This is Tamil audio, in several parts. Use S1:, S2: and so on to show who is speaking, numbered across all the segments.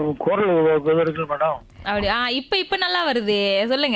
S1: குரல் இது இருக்கு மேடம்
S2: அப்படி ஆ இப்ப இப்ப நல்லா வருது சொல்லுங்க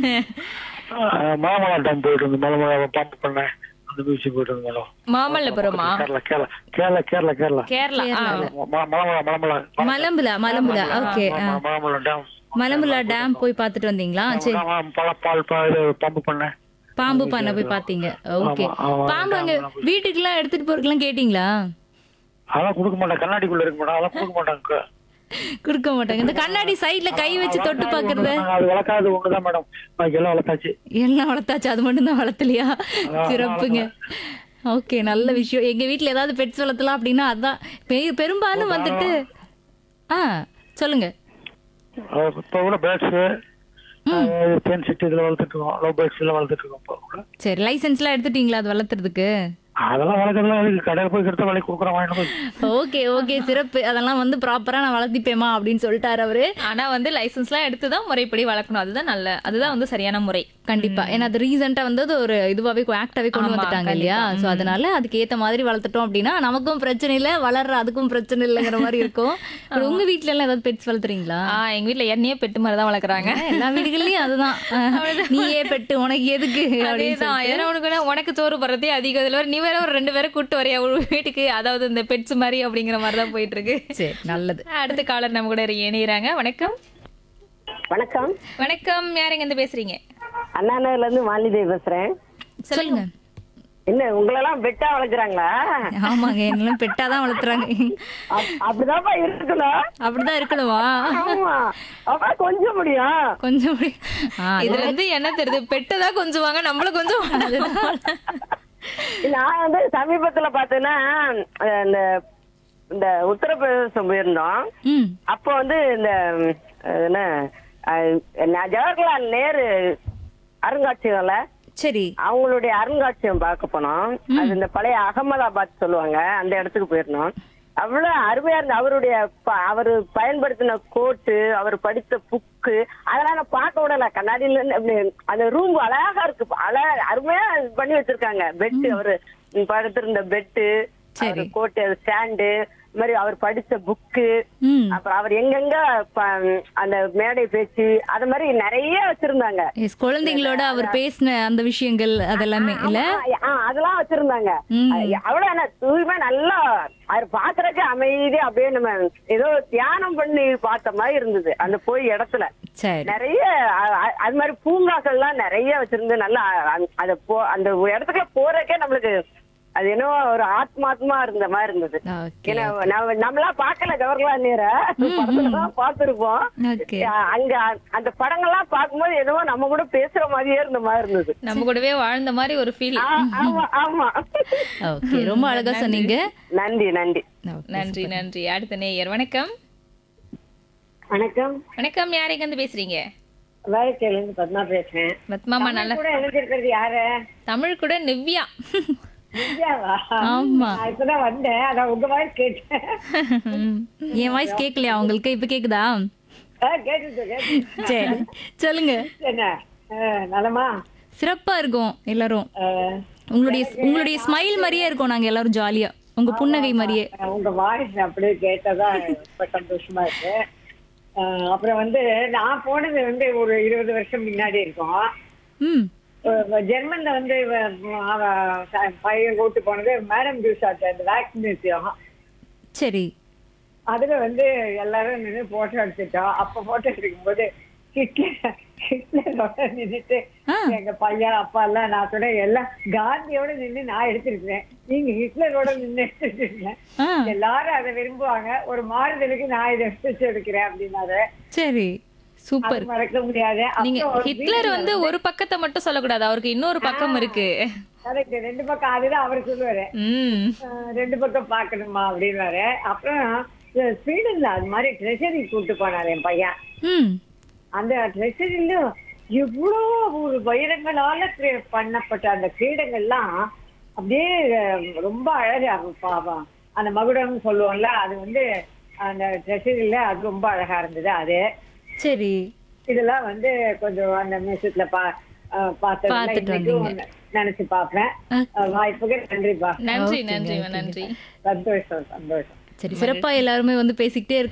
S1: மலமலா டைம் போயிட்டு இருந்து மலமலா பம்ப் பண்ணேன் அந்த மியூசிக் போயிட்டு இருந்து மேடம்
S2: மாமல்லபுரமா
S1: கேரளா கேரளா கேரளா கேரளா கேரளா
S2: கேரளா ஆ.
S1: ம- மலமலா மலமலா
S3: மலம்புலா மலம்புலா ஓகே
S1: ம- மலமலா டேம்
S3: மலம்புலா டேம் போய் பார்த்துட்டு வந்தீங்களா சரி
S1: பல பால் பால் பம்பு பண்ணேன்
S3: பாம்பு பண்ண போய் பாத்தீங்க ஓகே
S1: ஆமா, ஆமா,
S3: பாம்பு அங்க வீட்டுக்குலாம் எடுத்துட்டு போறதுக்குலாம் கேட்டீங்களா
S1: அதெல்லாம் கொடுக்க மாட்டேன் கண்ணாடிக்குள்ள இருக்கு மேடம் அதெல்லாம் கொடுக்க மாட்டாங்க
S3: கொடுக்க மாட்டாங்க இந்த கண்ணாடி சைடுல கை வச்சு தொட்டு பாக்குறது
S1: அது வளர்க்காது ஒண்ணுதான் மேடம் பாக்கி எல்லாம் வளர்த்தாச்சு
S3: எல்லாம் வளர்த்தாச்சு அது மட்டும் தான் வளர்த்தலையா சிறப்புங்க ஓகே நல்ல விஷயம் எங்க வீட்ல ஏதாவது பெட்ஸ் வளர்த்தலாம் அப்படின்னா அதான் பெ- பெரும்பாலும் வந்துட்டு ஆ சொல்லுங்க
S1: அஹ் இப்ப கூட பேர்ட்ஸ் தேன் சிட்டு இதுல வளர்த்துட்டு இருக்கோம் லவ் பேர்ட்ஸ் எல்லாம் வளர்த்துட்டு இருக்கோம் இப்போ கூட
S3: சரி லைசென்ஸ்லாம் எடுத்துட்டீங்களா அது வளர்த்துறதுக்கு
S1: அதெல்லாம் வளர்க்கறதுலாம் இருக்கு கடையில் போய் கிட்ட விலை கொடுக்குறோம் வாங்கிட்டு போய்
S3: ஓகே ஓகே சிறப்பு அதெல்லாம் வந்து ப்ராப்பரா நான் வளர்த்திப்பேமா அப்படின்னு சொல்லிட்டாரு அவரு
S2: ஆனா வந்து லைசன்ஸ்லாம் எடுத்து தான் முறைப்படி வளர்க்கணும் அதுதான் நல்ல அதுதான் வந்து சரியான முறை
S3: கண்டிப்பா ஏன்னா அது ரீசெண்டா வந்து அது ஒரு இதுவாவே ஆக்டாவே கொண்டு
S2: ஆமா,
S3: வந்துட்டாங்க இல்லையா சோ அதனால அதுக்கு ஏத்த மாதிரி வளர்த்துட்டோம் அப்படின்னா நமக்கும் பிரச்சனை இல்ல வளர்ற அதுக்கும் பிரச்சனை இல்லைங்கிற மாதிரி இருக்கும் But உங்க வீட்ல எல்லாம் ஏதாவது பெட்ஸ் வளர்த்துறீங்களா
S2: ஆ எங்க வீட்ல எண்ணெயே பெட்டு மாதிரி தான் வளர்க்குறாங்க
S3: எல்லா வீடுகள்லயும் அதுதான் அஹ், நீயே பெட்டு உனக்கு எதுக்கு அப்படின்னு
S2: அதேதான் ஏன்னா உனக்கு வேணா உனக்கு சோறு போடுறதே அதிகம் இதுல வேற நீ வேற ஒரு ரெண்டு பேரை கூட்டு வரையா ஒரு வீட்டுக்கு அதாவது இந்த பெட்ஸ் மாதிரி அப்படிங்கிற மாதிரி தான் போயிட்டு இருக்கு
S3: சரி நல்லது
S2: அடுத்த காலர் நம்ம கூட இணையறாங்க வணக்கம்
S4: வணக்கம்
S2: வணக்கம் யாருங்க இருந்து பேசுறீங்க
S4: அண்ணா நகர்ல இருந்து மாலிதேவி பேசுறேன்
S3: சொல்லுங்க
S4: என்ன உங்களெல்லாம் பெட்டா வளர்க்குறாங்களா
S3: ஆமாங்க என்னெல்லாம் பெட்டாதான் வளர்த்துறாங்க
S4: அப்- அப்படிதான்ப்பா இருக்கணும்
S3: அப்படிதான் இருக்கணுமா
S4: ஆமா அப்ப கொஞ்சம் முடியும்
S3: கொஞ்சம் அப்படி- ஆ, அது-
S2: இதுல இருந்து என்ன தெரியுது பெட்டு தான் கொஞ்சம் வாங்க நம்மளும் கொஞ்சம்
S4: நான் வந்து சமீபத்துல பார்த்தேன்னா அஹ், இந்த இந்த உத்தரப்பிரதேசம் போயிருந்தோம்
S3: ம்
S4: அப்போ வந்து இந்த அஹ், என்ன அஹ், ந- ஜவஹர்லால் நேரு அருங்காட்சியகம்ல
S3: சரி
S4: அவங்களுடைய அருங்காட்சியகம் பார்க்க போனோம் அது இந்த பழைய அகமதாபாத் சொல்லுவாங்க அந்த இடத்துக்கு போயிருந்தோம் அவ்வளவு அருமையா இருந்த அவருடைய ப- அவரு பயன்படுத்தின கோட்டு அவர் படித்த புக்கு அதெல்லாம் நான் பார்க்க விடல கண்ணாடியில இருந்து அப்படி அந்த ரூம் அழகா இருக்கு அழகா அருமையா இது பண்ணி வச்சிருக்காங்க பெட் அவரு படுத்திருந்த பெட்டு
S3: சரி.
S4: கோட்டு ஸ்டாண்டு இந்த மாதிரி அவர் படிச்ச புக்கு
S3: ம்
S4: அப்புறம் அவர் எங்கெங்க ப- அந்த மேடை பேச்சு அது மாதிரி நிறைய வச்சிருந்தாங்க
S3: எஸ் குழந்தைங்களோட அவர் பேசின அந்த விஷயங்கள் அதெல்லாமே இல்ல
S4: ஆமா, ஆ, அதெல்லாம் வச்சிருந்தாங்க
S3: ம்.
S4: அ- அவ்வளவு என்ன தூய்மை நல்லா அது பாக்குறதுக்கு அமைதியா அப்படியே நம்ம ஏதோ தியானம் பண்ணி பார்த்த மாதிரி இருந்தது அந்த போய் இடத்துல
S3: சரி
S4: நிறைய அ- அ- அது மாதிரி பூங்காக்கள்லாம் நிறைய வச்சிருந்து நல்லா அ- அத போ அந்த இடத்துக்குள்ள போறதுக்கே நம்மளுக்கு அது என்னவோ ஒரு ஆத்மாத்மா இருந்த மாதிரி இருந்தது
S3: ஓகே
S4: ஏன்னா நம்ம நம்மளாம் பார்க்கல ஜவஹர்லால் நேர படத்துலதான் பார்த்திருப்போம்
S3: ஓகே
S4: அ- அங்க அந்த படங்கள்லாம் பார்க்கும்போது என்னவோ நம்ம கூட பேசுற மாதிரியே இருந்த மாதிரி இருந்தது
S2: நம்ம கூடவே வாழ்ந்த மாதிரி ஒரு ஃபீல்
S4: ஆ, ஆமா ஆமா
S3: ஓகே ரொம்ப அழகா சொன்னீங்க
S4: நன்றி நன்றி
S3: Okay.
S2: நன்றி நன்றி அடுத்த நேயர் வணக்கம்
S4: வணக்கம்
S2: வணக்கம் யாருங்க இருந்து பேசுறீங்க
S4: வேலைக்கையில இருந்து பத்மா பேசுறேன்
S2: பத்மாமா நல்ல
S4: கூட இணைஞ்சிருக்கிறது யாரு
S2: தமிழ் கூட நிவ்யா
S4: வித்யாவா
S3: ஆமா
S4: நான் இப்பதான் வந்தேன் அதான் உங்க வாய்ஸ் கேட்டேன்
S3: என் வாய்ஸ் கேட்கலையா உங்களுக்கு இப்ப கேக்குதா
S4: ஆ, கேட்டுச்சு கேட்டுச்சு
S3: சரி சொல்லுங்க
S4: என்ன ஆ, நலமா
S3: சிறப்பா இருக்கும் எல்லாரும்
S4: ஆ,
S3: உங்களுடைய உங்களுடைய ஸ்மைல் மாதிரியே இருக்கும் நாங்க எல்லாரும் ஜாலியா உங்க புன்னகை மாதிரியே
S4: உங்க வாய்ஸ் அப்படியே கேட்டதா ரொம்ப சந்தோஷமா இருக்கு ஆ, அப்புறம் வந்து நான் போனது வந்து ஒரு இருபது வருஷம் முன்னாடி இருக்கும்
S3: ம்
S4: அஹ் ஜெர்மன்ல வந்து இவ- அவ ச- பையன் கூட்டு போனது மேடம் ஜூசாட் அந்த வேக்ஸ் மியூசியம்
S3: சரி
S4: அதுல வந்து எல்லாரும் நின்று போட்டோ எடுத்துட்டோம் அப்ப போட்டோ எடுக்கும்போது ஹிட்லர் ஹிட்லரோட நின்னுட்டு
S3: ஆ.
S4: எங்க பையன் அப்பா எல்லாம் நான் சொன்னேன் எல்லாம் காந்தியோட நின்னு நான் எடுத்திருக்கேன் நீங்க ஹிட்லரோட நின்னு எடுத்துருக்கீங்க
S3: ஆ
S4: எல்லாரும் அதை விரும்புவாங்க ஒரு மாறுதலுக்கு நான் இதை எடுத்து எடுக்கிறேன் அப்படின்னாரு
S3: சரி சூப்பர்
S4: அது மறக்க முடியாது
S2: நீங்க
S4: அப்புறம் ஒரு
S2: ஹிட்லர் வந்து ஒரு பக்கத்தை மட்டும் சொல்லக்கூடாது அவருக்கு இன்னொரு பக்கம் இருக்கு
S4: correct, ரெண்டு பக்கம் அதுதான் அவர் சொல்லுவாரு
S2: ம்
S4: ஆஹ் ரெண்டு பக்கம் பார்க்கணுமா அப்படின்னாரு அப்புறம் இந்த ஸ்வீடன்ல அது மாதிரி ட்ரெஷரி கூட்டு போனாரு என் பையன்
S3: ம்
S4: அந்த ட்ரெஷரியில எவ்வளோ ஒரு வைரங்களால கிரே- பண்ணப்பட்ட அந்த கிரீடங்கள்லாம் அப்படியே அஹ், ரொம்ப அழகா பாவம் அந்த மகுடம்னு சொல்லுவோம்ல அது வந்து அந்த ட்ரெஷரியில அது ரொம்ப அழகா இருந்தது அது
S3: சரி
S4: இதெல்லாம் வந்து கொஞ்சம் அந்த மியூசியத்துல பா அஹ், பார்த்ததுல
S3: பார்த்துட்டு
S4: இன்னைக்கும் நினைச்சு பார்ப்பேன் அஹ், வாய்ப்புக்கு நன்றிப்பா
S2: நன்றி
S3: Okay,
S2: நன்றி
S3: okay.
S2: நன்றி
S4: சந்தோஷம் சந்தோஷம்
S3: சரி சிறப்பா எல்லாருமே வந்து பேசிக்கிட்டே இருக்காங்க